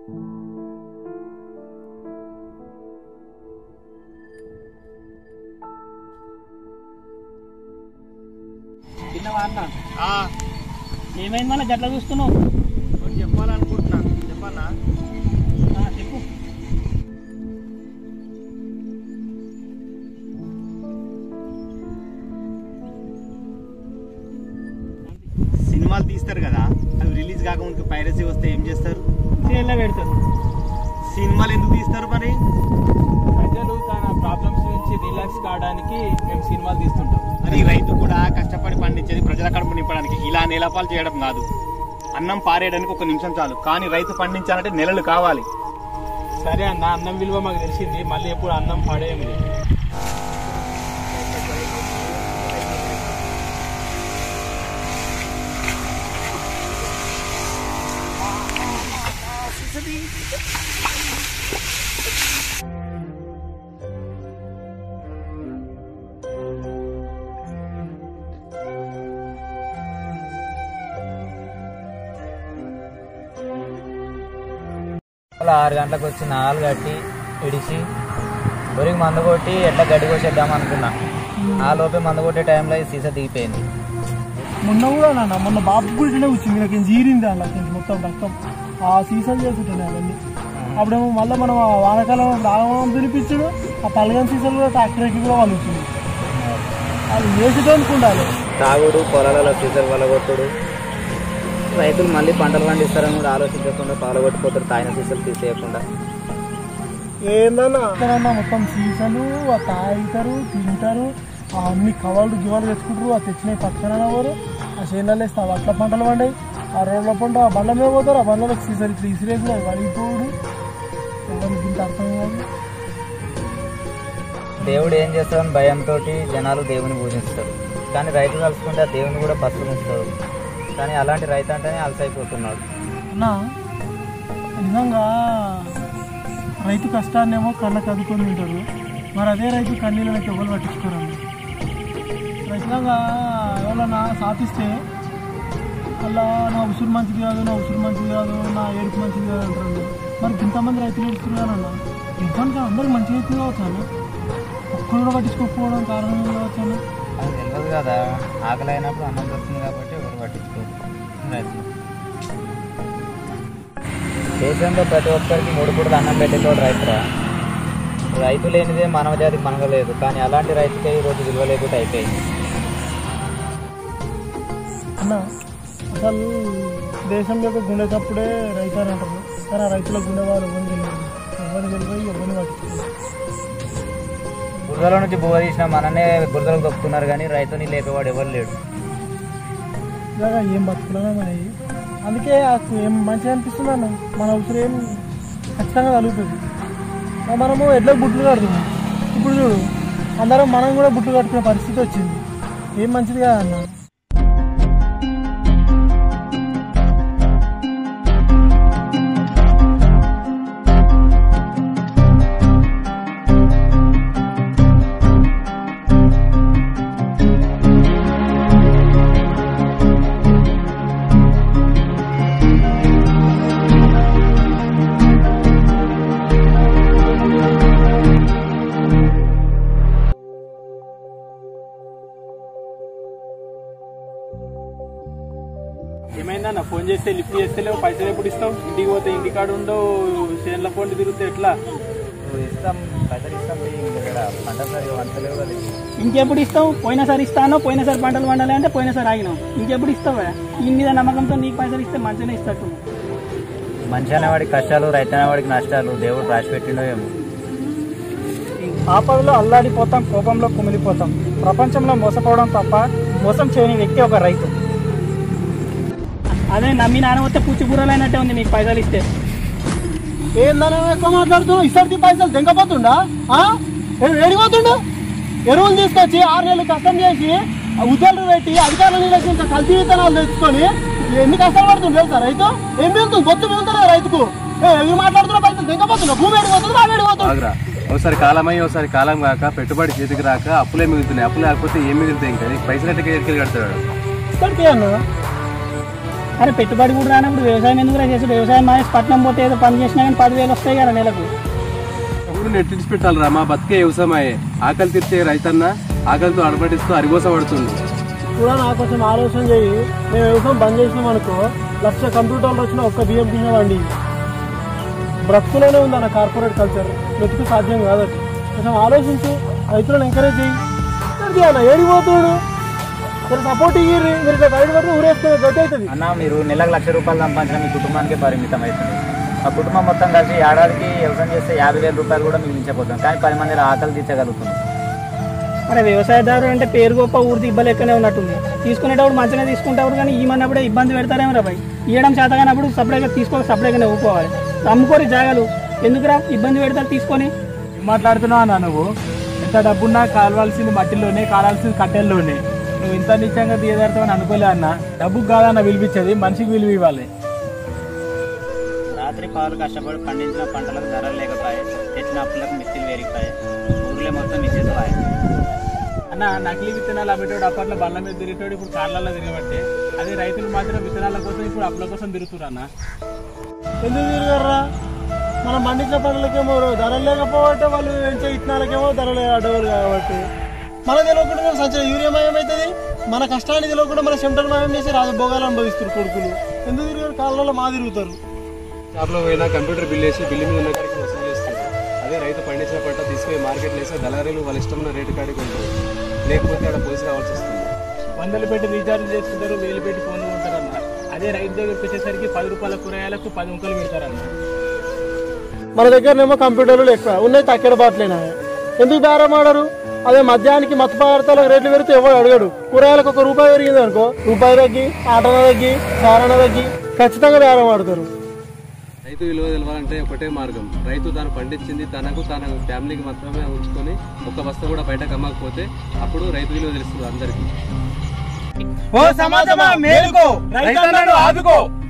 తిన్నవా అన్న ఆ, ఏమైంది మళ్ళీ గట్ల చూస్తున్నావు ఒకటి చెప్పాలనుకుంటున్నా చెప్పన్నా ఆ, చెప్పు సినిమాలు తీస్తారు కదా అవి రిలీజ్ కాకముందు పైరసీ వస్తే ఏం చేస్తారు సీరియల్లో పెడతారు సినిమాలు ఎందుకు తీస్తారు మరి ప్రజలు తన ప్రాబ్లమ్స్ నుంచి రిలాక్స్ కావడానికి మేము సినిమాలు తీస్తుంటాం అది రైతు కూడా కష్టపడి పండించేది ప్రజల కడుపు నింపడానికి ఇలా నెలపాలు చేయడం కాదు అన్నం పారేయడానికి ఒక నిమిషం చాలు కానీ రైతు పండించాలంటే నెలలు కావాలి సరే అన్న అన్నం విలువ మాకు తెలిసింది మళ్ళీ ఎప్పుడు అన్నం పడేయం లేదు అలా ఆరు గంటలకు వచ్చి నాలుగు కట్టి ఇడిచి బొరికి మందు కొట్టి ఎట్లా గడ్డి కోసేద్దాం అనుకున్నా ఆ లోపే మందు కొట్టే టైంలో ఈ సీసా దిగిపోయింది మొన్న కూడా నాన్న మొన్న బాబు గుడినే వచ్చింది నాకు జీరింది అలా మొత్తం రక్తం ఆ సీసాలు చేస్తుంటాయి అవన్నీ అప్పుడేమో మళ్ళీ మనం ఆ వానాకాలం రాగం తినిపించడు ఆ పలగన్ సీసాలు కూడా ట్రాక్టర్ ఎక్కి కూడా వాళ్ళు వచ్చింది అది చేసేటోనికి ఉండాలి తాగుడు పొలాలలో సీసాలు వలగొట్టుడు రైతులు మళ్ళీ పంటలు పండిస్తారని కూడా ఆలోచించకుండా పాలగొట్టిపోతారు తాగిన సీసాలు తీసేయకుండా ఏందన్నా ఎక్కడన్నా మొత్తం సీసాలు ఆ తాగుతారు తింటారు ఆ అన్ని కవర్లు గివాలు తెచ్చుకుంటారు ఆ తెచ్చినవి పక్కన ఎవరు ఆ చేనులలో వేస్తే ఆ వడ్ల పంటలు పండాయి ఆ రోడ్ల పంట ఆ బండ్ల మీద పోతారు ఆ బండ్లకు సీసాలు ఇట్లా ఇసిరేసి వడిపోడు ఎవరికి ఇంత అర్థం కాదు దేవుడు ఏం చేస్తాడని భయంతో జనాలు దేవుని పూజిస్తారు కానీ రైతు కలుసుకుంటే ఆ దేవుని కూడా పసుపునిస్తాడు కానీ అలాంటి రైతు అంటేనే అలసైపోతున్నాడు అన్నా నిజంగా రైతు కష్టాన్నేమో కళ్ళకు అదుకొని తింటారు మరి అదే రైతు కన్నీళ్ళకి ఎవరు పట్టించుకోరండి రైతులంగా ఎవరన్నా సాధిస్తే అలా నా ఉసురు మంచిది కాదు నా ఉసురు మంచిది కాదు నా ఏడుపు మంచిది కాదు అంటారు మరి ఇంతమంది రైతులు ఏడుస్తున్నారు అన్న ఇంకొనికి అందరికి మంచిగా అవుతుంది కావచ్చు అన్న ఒక్కరు కూడా పట్టించుకోకపోవడం కారణం ఏం కావచ్చు అన్న అది తెలియదు కదా ఆకలి అయినప్పుడు అన్నం దొరుకుతుంది కాబట్టి ఎవరు పట్టించుకోరు రైతులు దేశంలో ప్రతి ఒక్కరికి మూడు పూటలు అన్నం పెట్టేటోడు రైతురా రైతు లేనిదే మానవ జాతికి మనగలేదు కానీ అలాంటి రైతుకే ఈ రోజు విలువ లేకుండా అయిపోయింది అన్న అసలు దేశం యొక్క గుండె తప్పుడే రైతు అని అంటారు కానీ ఆ రైతుల గుండె వాళ్ళు ఎవరిని తెలియదు ఎవరిని తెలియదు ఎవరిని పట్టించుకోరు బురదలో నుంచి బువ్వ తీసిన మననే బురదలకు దొక్కుతున్నారు కానీ రైతుని లేపేవాడు ఎవరు లేడు ఇలాగా ఏం బతుకులన్నా మనవి అందుకే నాకు ఏం మంచిగా అనిపిస్తుంది అన్న మన అవసరం ఏం ఖచ్చితంగా కలుగుతుంది ఆ మనము ఎట్లా బుట్లు కడుతున్నాం ఇప్పుడు చూడు అందరం మనం కూడా బుట్లు కట్టుకునే పరిస్థితి వచ్చింది ఏం మంచిది కదా అన్న ఏమైందన్న ఫోన్ చేస్తే లిఫ్ట్ చేస్తలేవు పైసలు ఎప్పుడు ఇస్తావు ఇంటికి పోతే ఇంటికాడ ఉండవు చేనుల ఫోన్ తిరిగితే ఎట్లా ఇస్తాం పైసలు ఇస్తాం ఇక్కడ పంట సరిగా వంచలేవు కదా ఇంకెప్పుడు ఇస్తావు పోయినసారి ఇస్తాను పోయినసారి పంటలు పండాలి అంటే పోయినసారి ఆగినావు ఇంకెప్పుడు ఇస్తావా ఈ మీద నమ్మకంతో నీకు పైసలు ఇస్తే మంచిగానే ఇస్తట్టు మనిషి అనేవాడికి కష్టాలు రైతు అనేవాడికి నష్టాలు దేవుడు రాసి పెట్టిండో ఏమో ఆపదలో అల్లాడిపోతాం కోపంలో కుమిలిపోతాం ప్రపంచంలో మోసపోవడం తప్ప మోసం చేయని వ్యక్తి ఒక రైతు అదే నమ్మి నాన్న వస్తే పుచ్చిబూరలైనట్టే ఉంది నీకు పైసలు ఇస్తే ఏందన్నా ఎక్కువ మాట్లాడుతున్నావు ఇసరికి పైసలు తెంకపోతుండా ఏడిపోతుండు ఎరువులు తీసుకొచ్చి ఆరు నెలలు కష్టం చేసి ఆ ఉద్యోగులు పెట్టి అధికారులు నిలచి ఇంకా కల్తీ విత్తనాలు తెచ్చుకొని ఎన్ని కష్టాలు పడుతుంది తెలుసా రైతు ఏం మిగులుతుంది బొత్తు మిగులుతుంది రైతుకు ఏ, ఎవరు మాట్లాడుతున్నా పైసలు తెంకపోతున్నా భూమి ఏడిపోతుంది మా ఏడిపోతుంది ఆగ్రా ఒకసారి కాలమై ఒకసారి కాలం కాక పెట్టుబడి చేతికి రాక అప్పులే మిగులుతున్నాయి అప్పులు లేకపోతే ఏం మిగులుతాయి ఇంకా నీకు పైసలు ఎట్లా ఎక్కడికి కడతాడు ఇక్కడికి అన్న అరే పెట్టుబడి కూడా రానప్పుడు వ్యవసాయం ఎందుకు చేసి వ్యవసాయం మానేసి పట్నం పోతే ఏదో పని చేసినా కానీ పదివేలు వస్తాయి కదా నెలకు ఇప్పుడు నెట్టించి పెట్టాలిరా మా బతికే వ్యవసాయమే ఆకలి తీర్చే రైతన్న ఆకలితో అడబడిస్తూ అరిగోస పడుతుంది కూడా నాకు కొంచెం ఆలోచన చేయి మేము వ్యవసాయం బంద్ చేసినాం అనుకో లక్ష కంప్యూటర్లు వచ్చిన ఒక్క బియ్యం గింజ వండి బ్రతుకులోనే ఉంది అన్న కార్పొరేట్ కల్చర్ వెతుకు సాధ్యం కాదు అది కొంచెం ఆలోచించు రైతులను ఎంకరేజ్ చేయి అది అన్న ఏడిపోతున్నాడు మీరు సపోర్ట్ ఇయ్యి మీరు ఇట్లా బయట పడితే ఊరేస్తుంది గట్టి అవుతుంది అన్న మీరు నెలకు లక్ష రూపాయలు సంపాదించిన మీ కుటుంబానికి పరిమితం అవుతుంది ఆ కుటుంబం మొత్తం కలిసి ఏడాదికి వ్యవసాయం చేస్తే యాభై వేల రూపాయలు కూడా మీకు మించపోతుంది కానీ పది మంది ఆకలి తీర్చగలుగుతుంది మరి వ్యవసాయదారుడు అంటే పేరు గొప్ప ఊరి దిబ్బ లెక్కనే ఉన్నట్టుంది తీసుకునేటప్పుడు మంచిగా తీసుకుంటారు కానీ ఈమన్నప్పుడే ఇబ్బంది పెడతారేమో రా భయ్ ఇవ్వడం చేత కానప్పుడు సపరేట్గా తీసుకోవాలి సపరేట్గానే ఊపుకోవాలి అమ్ముకోరి జాగాలు ఎందుకురా ఇబ్బంది పెడతారు తీసుకొని మాట్లాడుతున్నావు అన్న నువ్వు ఎంత డబ్బున్నా కాలవలసింది మట్టిలోనే కాలాల్సింది కట్టెల్లోనే నువ్వు ఇంత నిత్యంగా తీయదాడుతావని అనుకోలే అన్న డబ్బుకు కాదన్న విలువిచ్చేది మనిషికి విలువ ఇవ్వాలి రాత్రి పాలు కష్టపడి పండించిన పంటలకు ధరలు లేకపోయాయి తెచ్చిన అప్పులకు మిత్తిలు పెరిగిపోయాయి ఊర్లే మొత్తం మిచ్చేసాయి అన్న నకిలీ విత్తనాలు అమ్మేటోడు అప్పట్లో బల్ల మీద తిరిగేటోడు ఇప్పుడు కార్లలో తిరగబట్టే అదే రైతులు మాత్రం విత్తనాల కోసం ఇప్పుడు అప్పుల కోసం తిరుగుతున్నారు అన్న ఎందుకు తిరగర్రా మనం పండించిన పంటలకేమో ధరలు లేకపోతే వాళ్ళు పెంచే ఇత్తనాలకేమో ధరలు అడ్డవాళ్ళు కాబట్టి మన తెలియకుండా మన సంచలన యూరియా మయం అవుతుంది మన కష్టాన్ని తెలియకుండా మన చెమటలు మయం చేసి రాజభోగాలు అనుభవిస్తారు కొడుకులు ఎందుకు తిరిగారు కాళ్ళలో మా తిరుగుతారు షాప్లో పోయినా కంప్యూటర్ బిల్ వేసి బిల్లు మీద ఉన్న కాడికి వసూలు చేస్తుంది అదే రైతు పండించిన పంట తీసుకుపోయి మార్కెట్ వేస్తే దళారీలు వాళ్ళ ఇష్టమైన రేటు కాడికి ఉంటారు లేకపోతే అక్కడ పోలీసు రావాల్సి వస్తుంది వందలు పెట్టి రీఛార్జ్ చేసుకుంటారు వేలు పెట్టి ఫోన్లు కొంటారన్న అదే రైతు దగ్గరికి వచ్చేసరికి పది రూపాయల కూరగాయలకు పది ముక్కలు పెడతారన్న మన దగ్గరనేమో కంప్యూటర్లు ఎక్కువ ఉన్నాయి తక్కడ బాట్లేనా ఎందుకు బేరం ఆడరు అదే మద్యానికి మత్తు పదార్థాలకు రేట్లు పెరిగితే ఎవరు అడగడు కూరగాయలకు ఒక రూపాయి పెరిగింది అనుకో రూపాయి తగ్గి ఆటన తగ్గి సారణ తగ్గి ఖచ్చితంగా బేరం ఆడతారు రైతు విలువ తెలవాలంటే ఒకటే మార్గం రైతు తాను పండించింది తనకు తన ఫ్యామిలీకి మాత్రమే ఉంచుకొని ఒక్క బస్తా కూడా బయటకు అమ్మకపోతే అప్పుడు రైతు విలువ తెలుస్తుంది అందరికీ ఓ సమాజమా మేలుకో రైతన్నను ఆదుకో